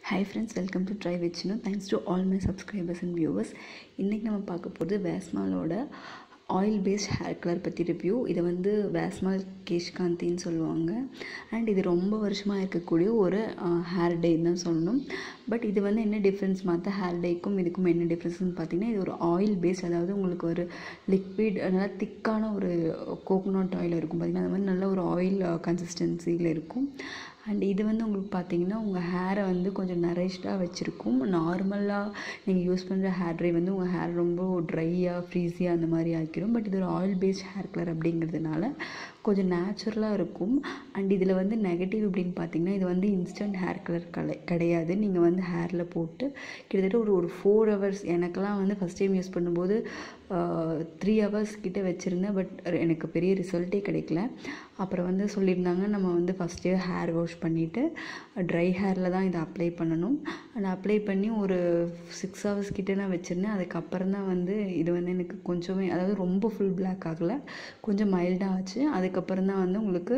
hi friends welcome to try Vishnu thanks to all my subscribers and viewers இன்றைக்கி நம்ம பார்க்க போகிறது வேஸ்மாலோட ஆயில் பேஸ்ட் ஹேர் கலர் பற்றி ரிவ்யூ இதை வந்து வேஸ்மால் கேஷ்காந்தின்னு சொல்லுவாங்க அண்ட் இது ரொம்ப வருஷமாக இருக்கக்கூடிய ஒரு ஹேர் டே தான் சொல்லணும் பட் இது வந்து என்ன டிஃப்ரென்ஸ் மற்ற ஹேர் டேக்கும் இதுக்கும் என்ன டிஃப்ரென்ஸ்னு பார்த்தீங்கன்னா இது ஒரு ஆயில் பேஸ்ட் அதாவது உங்களுக்கு ஒரு லிக்விட் நல்லா திக்கான ஒரு கோகோனட் ஆயில் இருக்கும் பார்த்திங்கன்னா அந்த மாதிரி நல்ல ஒரு ஆயில் கன்சிஸ்டன்சியில் இருக்கும் அண்ட் இது வந்து உங்களுக்கு பார்த்தீங்கன்னா உங்கள் ஹேரை வந்து கொஞ்சம் நரிஷ்டாக வச்சுருக்கும் நார்மலாக நீங்கள் யூஸ் பண்ணுற ஹேர் ட்ரை வந்து உங்கள் ஹேர் ரொம்ப ட்ரையாக ஃப்ரீஸியாக அந்த மாதிரி ஆக்கிரும் பட் இது ஒரு ஆயில் பேஸ்ட் ஹேர் கலர் அப்படிங்கிறதுனால கொஞ்சம் நேச்சுரலாக இருக்கும் அண்ட் இதில் வந்து நெகட்டிவ் அப்படின்னு பார்த்தீங்கன்னா இது வந்து இன்ஸ்டன்ட் ஹேர் கலர் கலை கிடையாது நீங்கள் வந்து ஹேரில் போட்டு கிட்டத்தட்ட ஒரு ஒரு ஃபோர் ஹவர்ஸ் எனக்கெல்லாம் வந்து ஃபஸ்ட் டைம் யூஸ் பண்ணும்போது த்ரீ ஹவர்ஸ் கிட்ட வச்சுருந்தேன் பட் எனக்கு பெரிய ரிசல்ட்டே கிடைக்கல அப்புறம் வந்து சொல்லியிருந்தாங்க நம்ம வந்து ஃபஸ்ட்டு ஹேர் வாஷ் பண்ணிவிட்டு ட்ரை ஹேரில் தான் இதை அப்ளை பண்ணணும் அண்ட் அப்ளை பண்ணி ஒரு சிக்ஸ் ஹவர்ஸ் கிட்டே நான் வச்சுருந்தேன் அதுக்கப்புறம் தான் வந்து இது வந்து எனக்கு கொஞ்சமே அதாவது ரொம்ப ஃபுல் பிளாக் ஆகலை கொஞ்சம் மைல்டாக ஆச்சு அதுக்கப்புறம் தான் வந்து உங்களுக்கு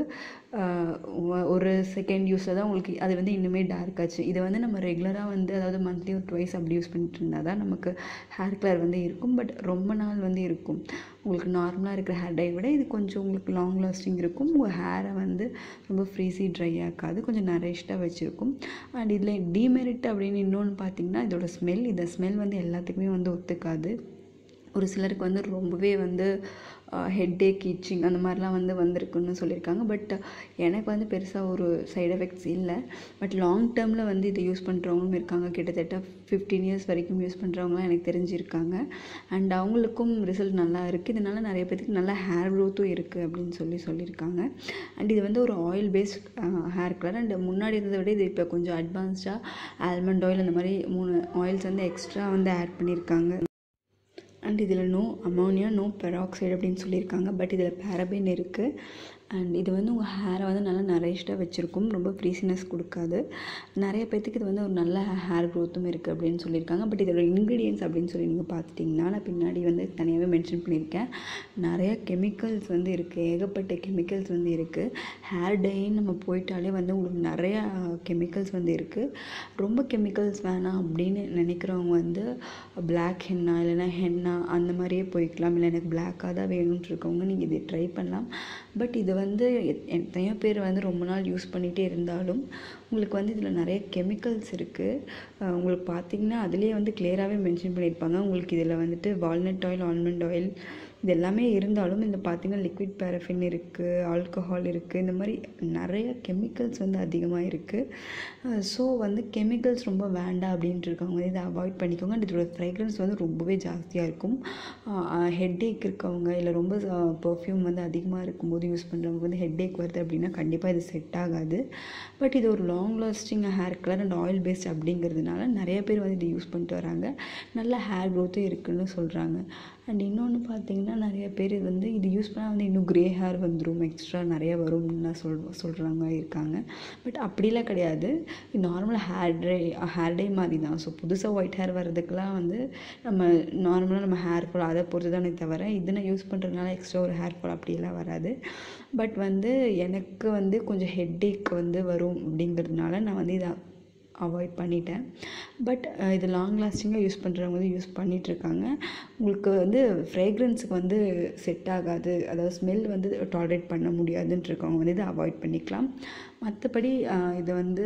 ஒரு செகண்ட் யூஸில் தான் உங்களுக்கு அது வந்து இன்னுமே டார்க் ஆச்சு இதை வந்து நம்ம ரெகுலராக வந்து அதாவது மந்த்லி ஒரு ட்வைஸ் அப்படி யூஸ் பண்ணிட்டு இருந்தால் தான் நமக்கு ஹேர் கலர் வந்து இருக்கும் பட் ரொம்ப நாள் வந்து இருக்கும் உங்களுக்கு நார்மலாக இருக்கிற ஹேர் டை விட இது கொஞ்சம் உங்களுக்கு லாங் லாஸ்டிங் இருக்கும் உங்கள் ஹேரை வந்து ரொம்ப ஃப்ரீஸி ட்ரை ஆக்காது கொஞ்சம் நரிஷ்டாக வச்சுருக்கும் அண்ட் இதில் டிமெரிட் அப்படின்னு இன்னொன்று பார்த்தீங்கன்னா இதோட ஸ்மெல் இந்த ஸ்மெல் வந்து எல்லாத்துக்குமே வந்து ஒத்துக்காது ஒரு சிலருக்கு வந்து ரொம்பவே வந்து ஹெட்டேக் இச்சிங் அந்த மாதிரிலாம் வந்து வந்திருக்குன்னு சொல்லியிருக்காங்க பட் எனக்கு வந்து பெருசாக ஒரு சைடு எஃபெக்ட்ஸ் இல்லை பட் லாங் டேர்மில் வந்து இதை யூஸ் பண்ணுறவங்களும் இருக்காங்க கிட்டத்தட்ட ஃபிஃப்டீன் இயர்ஸ் வரைக்கும் யூஸ் பண்ணுறவங்களாம் எனக்கு தெரிஞ்சிருக்காங்க அண்ட் அவங்களுக்கும் ரிசல்ட் நல்லா இருக்குது இதனால் நிறைய பேத்துக்கு நல்ல ஹேர் க்ரோத்தும் இருக்குது அப்படின்னு சொல்லி சொல்லியிருக்காங்க அண்ட் இது வந்து ஒரு oil paste hair colour and முன்னாடி இருந்ததை விட இது இப்போ கொஞ்சம் அட்வான்ஸ்டாக ஆல்மண்ட் ஆயில் அந்த மாதிரி மூணு ஆயில்ஸ் வந்து எக்ஸ்ட்ரா வந்து ஆட் பண்ணியிருக்காங்க அண்ட் இதில் நோ அமோனியா நோ பெராக்சைடு அப்படின்னு சொல்லியிருக்காங்க பட் இதில் பேரபின் இருக்குது அண்ட் இது வந்து உங்கள் ஹேரை வந்து நல்லா நரைஷ்டாக வச்சுருக்கும் ரொம்ப ஃப்ரீசினஸ் கொடுக்காது நிறைய பேர்த்துக்கு இது வந்து ஒரு நல்ல ஹேர் க்ரோத்தும் இருக்குது அப்படின்னு சொல்லியிருக்காங்க பட் இதோட இன்க்ரீடியன்ஸ் அப்படின்னு சொல்லி நீங்கள் பார்த்துட்டிங்கன்னா நான் பின்னாடி வந்து தனியாகவே மென்ஷன் பண்ணியிருக்கேன் நிறைய கெமிக்கல்ஸ் வந்து இருக்குது ஏகப்பட்ட கெமிக்கல்ஸ் வந்து இருக்குது ஹேர் டைன்னு நம்ம போயிட்டாலே வந்து உங்களுக்கு நிறையா கெமிக்கல்ஸ் வந்து இருக்குது ரொம்ப கெமிக்கல்ஸ் வேணாம் அப்படின்னு நினைக்கிறவங்க வந்து பிளாக் ஹென்னா இல்லைனா ஹென்னா அந்த மாதிரியே போய்க்கலாம் இல்லை எனக்கு பிளாக்காக தான் வேணும்னு இருக்கவங்க நீங்கள் இதை ட்ரை பண்ணலாம் பட் இது வந்து எத்தனையோ பேர் வந்து ரொம்ப நாள் யூஸ் பண்ணிகிட்டே இருந்தாலும் உங்களுக்கு வந்து இதில் நிறைய கெமிக்கல்ஸ் இருக்குது உங்களுக்கு பார்த்தீங்கன்னா அதுலேயே வந்து கிளியராகவே மென்ஷன் பண்ணியிருப்பாங்க உங்களுக்கு இதில் வந்துட்டு வால்நட் ஆயில் ஆல்மண்ட் ஆயில் இது எல்லாமே இருந்தாலும் இந்த பார்த்திங்கன்னா லிக்விட் பேரஃபின் இருக்குது ஆல்கஹால் இருக்குது இந்த மாதிரி நிறைய கெமிக்கல்ஸ் வந்து அதிகமாக இருக்குது ஸோ வந்து கெமிக்கல்ஸ் ரொம்ப வேண்டாம் அப்படின்ட்டு இருக்கவங்க இதை அவாய்ட் பண்ணிக்கோங்க அண்ட் இதோட ஃப்ரேக்ரன்ஸ் வந்து ரொம்பவே ஜாஸ்தியாக இருக்கும் ஹெட்டேக் இருக்கவங்க இல்லை ரொம்ப பர்ஃப்யூம் வந்து அதிகமாக இருக்கும்போது யூஸ் பண்ணுறவங்க வந்து ஹெட்டேக் வருது அப்படின்னா கண்டிப்பாக இது செட் ஆகாது பட் இது ஒரு long lasting hair colour and oil paste அப்படிங்கிறதுனால நிறைய பேர் வந்து இதை யூஸ் பண்ணிட்டு வராங்க நல்ல ஹேர் க்ரோத்தும் இருக்குதுன்னு சொல்கிறாங்க அண்ட் இன்னொன்று பார்த்தீங்கன்னா நிறைய பேர் வந்து இது யூஸ் பண்ணால் வந்து இன்னும் க்ரே ஹேர் வந்துடும் எக்ஸ்ட்ரா நிறைய வரும்னு சொல் சொல்கிறாங்க இருக்காங்க பட் அப்படிலாம் கிடையாது இது normal hair dry hair dye மாதிரி தான் ஸோ புதுசாக ஒயிட் ஹேர் வர்றதுக்கெலாம் வந்து நம்ம நார்மலாக நம்ம ஹேர் ஃபால் அதை பொறுத்து தானே தவிர இது நான் யூஸ் பண்ணுறதுனால எக்ஸ்ட்ரா ஒரு ஹேர் ஃபால் அப்படியெல்லாம் வராது பட் வந்து எனக்கு வந்து கொஞ்சம் ஹெட்டேக் வந்து வரும் அப்படிங்கிறதுனால நான் வந்து இதை அவாய்ட் பண்ணிட்டேன் பட் இது லாங் லாஸ்டிங்காக யூஸ் பண்ணுறவங்க வந்து யூஸ் பண்ணிகிட்ருக்காங்க உங்களுக்கு வந்து ஃப்ரேக்ரன்ஸுக்கு வந்து செட் ஆகாது அதாவது ஸ்மெல் வந்து டாலரேட் பண்ண முடியாதுன்ட்டு இருக்கவங்க வந்து இதை அவாய்ட் பண்ணிக்கலாம் மற்றபடி இதை வந்து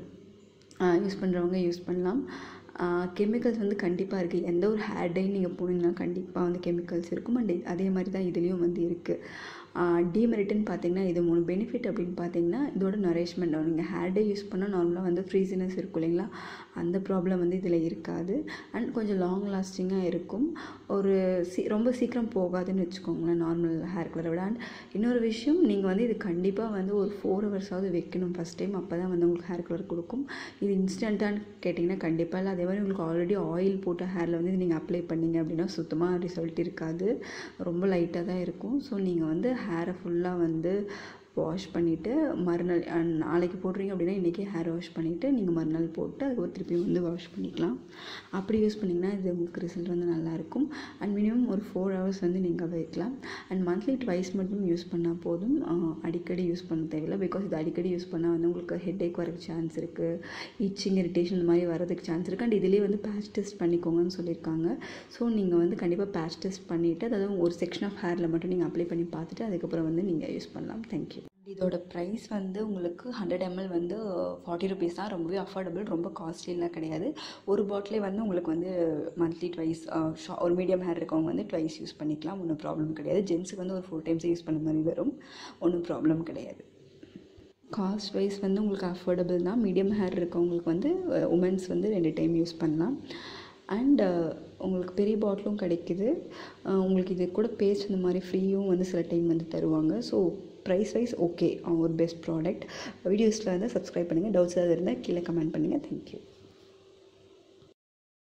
யூஸ் பண்ணுறவங்க யூஸ் பண்ணலாம் கெமிக்கல்ஸ் வந்து கண்டிப்பாக இருக்குது எந்த ஒரு ஹேர் டை நீங்கள் போனீங்கன்னா கண்டிப்பாக வந்து கெமிக்கல்ஸ் இருக்கும் அண்ட் அதே மாதிரி தான் இதுலேயும் வந்து இருக்குது டிமெரிட்னு பார்த்தீங்கன்னா இது மூணு பெனிஃபிட் அப்படின்னு பார்த்தீங்கன்னா இதோட நரிஷ்மெண்ட் நீங்கள் ஹேர் டே யூஸ் பண்ணால் நார்மலாக வந்து ஃப்ரீசினஸ் இருக்கும் இல்லைங்களா அந்த ப்ராப்ளம் வந்து இதில் இருக்காது அண்ட் கொஞ்சம் லாங் லாஸ்டிங்காக இருக்கும் ஒரு சீ ரொம்ப சீக்கிரம் போகாதுன்னு வச்சுக்கோங்களேன் நார்மல் ஹேர் கலரை விட அண்ட் இன்னொரு விஷயம் நீங்கள் வந்து இது கண்டிப்பாக வந்து ஒரு ஃபோர் ஹவர்ஸாவது வைக்கணும் ஃபஸ்ட் டைம் அப்போ தான் வந்து உங்களுக்கு ஹேர் கலர் கொடுக்கும் இது இன்ஸ்டண்ட்டான்னு கேட்டிங்கன்னா கண்டிப்பாக இல்லை அதே மாதிரி உங்களுக்கு ஆல்ரெடி ஆயில் போட்ட ஹேரில் வந்து நீங்கள் அப்ளை பண்ணிங்க அப்படின்னா சுத்தமாக ரிசல்ட் இருக்காது ரொம்ப லைட்டாக தான் இருக்கும் ஸோ நீங்கள் வந்து ஹேரை ஃபுல்லாக வந்து வாஷ் பண்ணிவிட்டு மறுநாள் அஹ், நாளைக்கு போடுறீங்க அப்படின்னா இன்றைக்கி ஹேர் வாஷ் பண்ணிவிட்டு நீங்கள் மறுநாள் போட்டு அதுக்கப்புறம் திருப்பி வந்து வாஷ் பண்ணிக்கலாம் அப்படி யூஸ் பண்ணிங்கன்னா இது உங்களுக்கு ரிசல்ட் வந்து நல்லாயிருக்கும் அண்ட் மினிமம் ஒரு ஃபோர் ஹவர்ஸ் வந்து நீங்கள் வைக்கலாம் அண்ட் மந்த்லி ட்வைஸ் மட்டும் யூஸ் பண்ணால் போதும் அஹ், அடிக்கடி யூஸ் பண்ண தேவையில்லை பிகாஸ் இது அடிக்கடி யூஸ் பண்ணால் வந்து உங்களுக்கு ஹெட் ஏக் வரக்கு சான்ஸ் இருக்குது இச்சிங் இரிட்டேஷன் இந்த மாதிரி வரதுக்கு சான்ஸ் இருக்குது அண்ட் இதுலேயே வந்து பேட்ச் டெஸ்ட் பண்ணிக்கோங்கன்னு சொல்லியிருக்காங்க ஸோ நீங்கள் வந்து கண்டிப்பாக பேட்ச் டெஸ்ட் பண்ணிவிட்டு அதாவது ஒரு செக்ஷன் ஆஃப் ஹேரில் மட்டும் நீங்கள் அப்ளை பண்ணி பார்த்துட்டு அதுக்கப்புறம் வந்து நீங்கள் யூஸ் பண்ணலாம் தேங்க்யூ இதோட ப்ரைஸ் வந்து உங்களுக்கு ஹண்ட்ரட் எம்எல் வந்து ஃபார்ட்டி ருபீஸ் தான் ரொம்பவே அஃபோர்டபுள் ரொம்ப காஸ்ட்லிலாம் கிடையாது ஒரு பாட்டிலே வந்து உங்களுக்கு வந்து மந்த்லி ட்வைஸ் ஒரு மீடியம் ஹேர் இருக்கவங்க வந்து ட்வைஸ் யூஸ் பண்ணிக்கலாம் ஒன்றும் ப்ராப்ளம் கிடையாது ஜென்ஸுக்கு வந்து ஒரு ஃபோர் டைம்ஸ் யூஸ் பண்ண மாதிரி வரும் ஒன்றும் ப்ராப்ளம் கிடையாது காஸ்ட் வைஸ் வந்து உங்களுக்கு அஃபோர்டபுள் தான் மீடியம் ஹேர் இருக்கவங்களுக்கு வந்து உமன்ஸ் வந்து ரெண்டு டைம் யூஸ் பண்ணலாம் அண்ட் உங்களுக்கு பெரிய பாட்டிலும் கிடைக்குது அஹ் உங்களுக்கு இது கூட பேஸ்ட் இந்த மாதிரி ஃப்ரீயும் வந்து சில டைம் வந்து தருவாங்க ஸோ ப்ரைஸ் வைஸ் ஓகே ஒரு பெஸ்ட் ப்ராடக்ட் வீடியோஸில் வந்து சப்ஸ்கிரைப் பண்ணுங்கள் டவுட்ஸ் ஏதாவது இருந்தால் கீழே கமெண்ட் பண்ணுங்கள் தேங்க்யூ